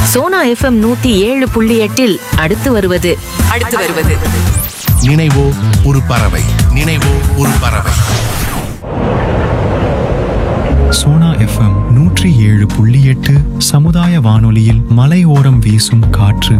Sona FM நூத்தி ஏழு புள்ளி எட்டில் அடுத்து வருவது அடுத்து வருவது நினைவோ ஒரு பறவை நினைவோ ஒரு பறவை சோனா எஃப்எம் நூற்றி ஏழு புள்ளி எட்டு சமுதாய வானொலியில் மலையோரம் வீசும் காற்று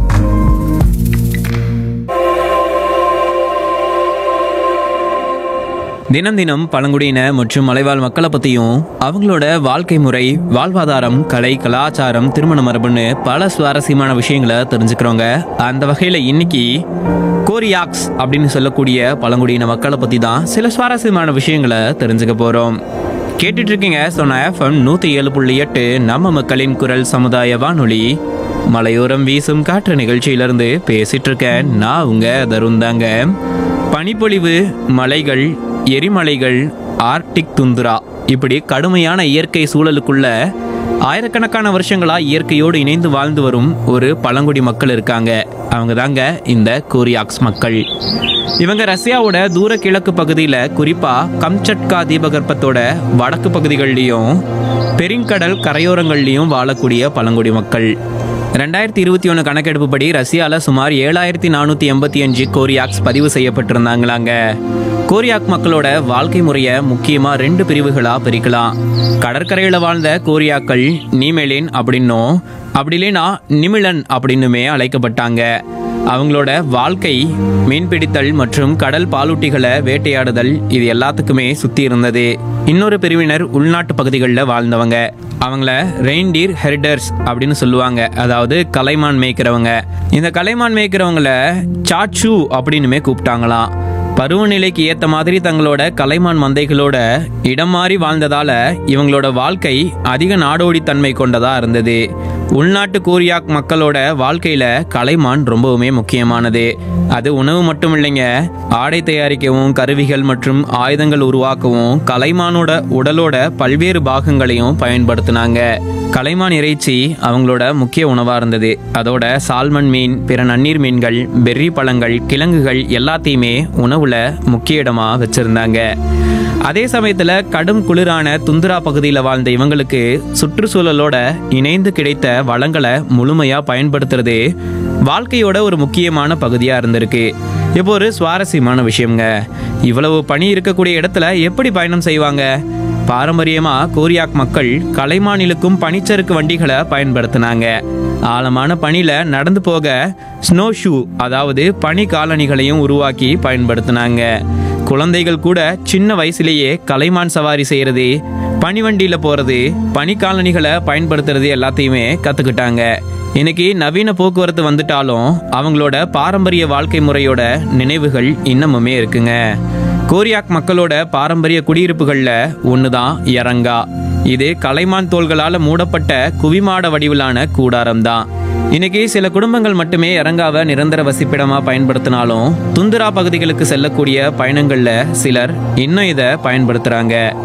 தினம் தினம் பழங்குடியின மற்றும் மலைவாழ் மக்களை பற்றியும் அவங்களோட வாழ்க்கை முறை வாழ்வாதாரம் கலை கலாச்சாரம் திருமண மரபுன்னு பல சுவாரஸ்யமான விஷயங்களை தெரிஞ்சுக்கிறோங்க அந்த வகையில் இன்னைக்கு கோரியாக்ஸ் அப்படின்னு சொல்லக்கூடிய பழங்குடியின மக்களை பற்றி தான் சில சுவாரஸ்யமான விஷயங்களை தெரிஞ்சுக்க போகிறோம் கேட்டுட்டு இருக்கீங்க சொன்ன எஃப்எம் நூற்றி ஏழு புள்ளி எட்டு நம்ம மக்களின் குரல் சமுதாய வானொலி மலையோரம் வீசும் காற்று நிகழ்ச்சியிலிருந்து பேசிட்டு இருக்கேன் நான் உங்க தருண் தாங்க பனிப்பொழிவு மலைகள் எரிமலைகள் ஆர்டிக் துந்துரா இப்படி கடுமையான இயற்கை சூழலுக்குள்ள ஆயிரக்கணக்கான வருஷங்களா இயற்கையோடு இணைந்து வாழ்ந்து வரும் ஒரு பழங்குடி மக்கள் இருக்காங்க அவங்க தாங்க இந்த கோரியாக்ஸ் மக்கள் இவங்க ரஷ்யாவோட தூர கிழக்கு பகுதியில் குறிப்பா கம்சட்கா தீபகற்பத்தோட வடக்கு பகுதிகள்லையும் பெருங்கடல் கரையோரங்கள்லையும் வாழக்கூடிய பழங்குடி மக்கள் ரெண்டாயிரத்தி இருபத்தி ஒன்று கணக்கெடுப்புப்படி ரஷ்யாவில் சுமார் ஏழாயிரத்தி நானூற்றி எண்பத்தி அஞ்சு கோரியாக்ஸ் பதிவு செய்யப்பட்டிருந்தாங்களாங்க கோரியாக் மக்களோட வாழ்க்கை முறையை முக்கியமாக ரெண்டு பிரிவுகளாக பிரிக்கலாம் கடற்கரையில் வாழ்ந்த கோரியாக்கள் நீமெலின் அப்படின்னும் அப்படி இல்லைன்னா நிமிழன் அப்படின்னுமே அழைக்கப்பட்டாங்க அவங்களோட வாழ்க்கை மீன்பிடித்தல் மற்றும் கடல் பாலூட்டிகளை வேட்டையாடுதல் இது எல்லாத்துக்குமே சுத்தி இருந்தது இன்னொரு பிரிவினர் உள்நாட்டு பகுதிகளில் வாழ்ந்தவங்க அவங்கள ரெயின்டீர் ஹெரிடர்ஸ் அப்படின்னு சொல்லுவாங்க அதாவது கலைமான் மேய்க்கிறவங்க இந்த கலைமான் மேய்க்கிறவங்கள சாச்சு அப்படின்னுமே கூப்பிட்டாங்களாம் பருவநிலைக்கு ஏற்ற மாதிரி தங்களோட கலைமான் மந்தைகளோட இடம் மாறி வாழ்ந்ததால இவங்களோட வாழ்க்கை அதிக நாடோடித்தன்மை கொண்டதா இருந்தது உள்நாட்டு கோரியாக் மக்களோட வாழ்க்கையில கலைமான் ரொம்பவுமே முக்கியமானது அது உணவு மட்டும் இல்லைங்க ஆடை தயாரிக்கவும் கருவிகள் மற்றும் ஆயுதங்கள் உருவாக்கவும் கலைமானோட உடலோட பல்வேறு பாகங்களையும் பயன்படுத்தினாங்க கலைமான் இறைச்சி அவங்களோட முக்கிய உணவா இருந்தது அதோட சால்மன் மீன் பிற நன்னீர் மீன்கள் பெர்ரி பழங்கள் கிழங்குகள் எல்லாத்தையுமே உணவுல முக்கிய இடமா வச்சிருந்தாங்க அதே சமயத்துல கடும் குளிரான துந்துரா பகுதியில் வாழ்ந்த இவங்களுக்கு சுற்றுச்சூழலோட இணைந்து கிடைத்த வளங்களை முழுமையா பயன்படுத்துறது வாழ்க்கையோட ஒரு முக்கியமான பகுதியா இருந்திருக்கு இப்போ ஒரு சுவாரஸ்யமான விஷயங்க இவ்வளவு பனி இருக்கக்கூடிய இடத்துல எப்படி பயணம் செய்வாங்க பாரம்பரியமா கோரியாக் மக்கள் கலைமானிலுக்கும் பனிச்சறுக்கு வண்டிகளை பயன்படுத்தினாங்க ஆழமான பனியில நடந்து போக ஸ்னோ ஷூ அதாவது பனி காலணிகளையும் உருவாக்கி பயன்படுத்தினாங்க குழந்தைகள் கூட சின்ன வயசுலேயே கலைமான் சவாரி செய்யறது பனிவண்டியில போறது பனிக்காலணிகளை பயன்படுத்துறது எல்லாத்தையுமே கத்துக்கிட்டாங்க இன்னைக்கு நவீன போக்குவரத்து வந்துட்டாலும் அவங்களோட பாரம்பரிய வாழ்க்கை முறையோட நினைவுகள் இன்னமுமே இருக்குங்க கோரியாக் மக்களோட பாரம்பரிய குடியிருப்புகள்ல ஒண்ணுதான் யரங்கா இது கலைமான் தோள்களால மூடப்பட்ட குவிமாட வடிவிலான கூடாரம் தான் இன்னைக்கு சில குடும்பங்கள் மட்டுமே இறங்காவ நிரந்தர வசிப்பிடமா பயன்படுத்தினாலும் துந்துரா பகுதிகளுக்கு செல்லக்கூடிய பயணங்கள்ல சிலர் இன்னும் இதை பயன்படுத்துறாங்க